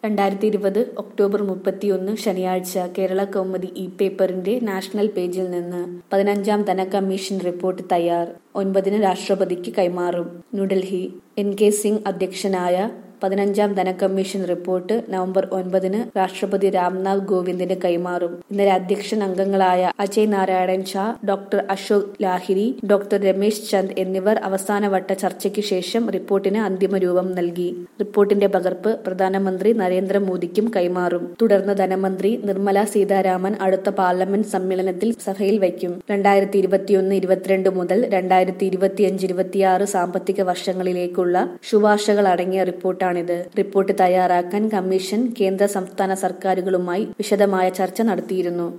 രണ്ടായിരത്തി ഇരുപത് ഒക്ടോബർ മുപ്പത്തിയൊന്ന് ശനിയാഴ്ച കേരള കൗമുദി ഇ പേപ്പറിന്റെ നാഷണൽ പേജിൽ നിന്ന് പതിനഞ്ചാം ധനകമ്മീഷൻ റിപ്പോർട്ട് തയ്യാർ ഒൻപതിന് രാഷ്ട്രപതിക്ക് കൈമാറും ന്യൂഡൽഹി എൻ കെ സിംഗ് അധ്യക്ഷനായ പതിനഞ്ചാം ധനകമ്മീഷൻ റിപ്പോർട്ട് നവംബർ ഒൻപതിന് രാഷ്ട്രപതി രാംനാഥ് കോവിന്ദിന് കൈമാറും ഇന്നലെ അധ്യക്ഷൻ അംഗങ്ങളായ അജയ് നാരായണൻ ഷാ ഡോക്ടർ അശോക് ലാഹിരി ഡോക്ടർ രമേശ് ചന്ദ് എന്നിവർ അവസാനവട്ട ചർച്ചയ്ക്ക് ശേഷം റിപ്പോർട്ടിന് അന്തിമ രൂപം നൽകി റിപ്പോർട്ടിന്റെ പകർപ്പ് പ്രധാനമന്ത്രി നരേന്ദ്രമോദിക്കും കൈമാറും തുടർന്ന് ധനമന്ത്രി നിർമ്മല സീതാരാമൻ അടുത്ത പാർലമെന്റ് സമ്മേളനത്തിൽ സഭയിൽ വയ്ക്കും രണ്ടായിരത്തി ഇരുപത്തിയൊന്ന് ഇരുപത്തിരണ്ട് മുതൽ രണ്ടായിരത്തി ഇരുപത്തിയഞ്ച് ഇരുപത്തിയാറ് സാമ്പത്തിക വർഷങ്ങളിലേക്കുള്ള ശുപാർശകൾ അടങ്ങിയ റിപ്പോർട്ടാണിത് റിപ്പോർട്ട് തയ്യാറാക്കാൻ കമ്മീഷൻ കേന്ദ്ര സംസ്ഥാന സർക്കാരുകളുമായി വിശദമായ ചർച്ച നടത്തിയിരുന്നു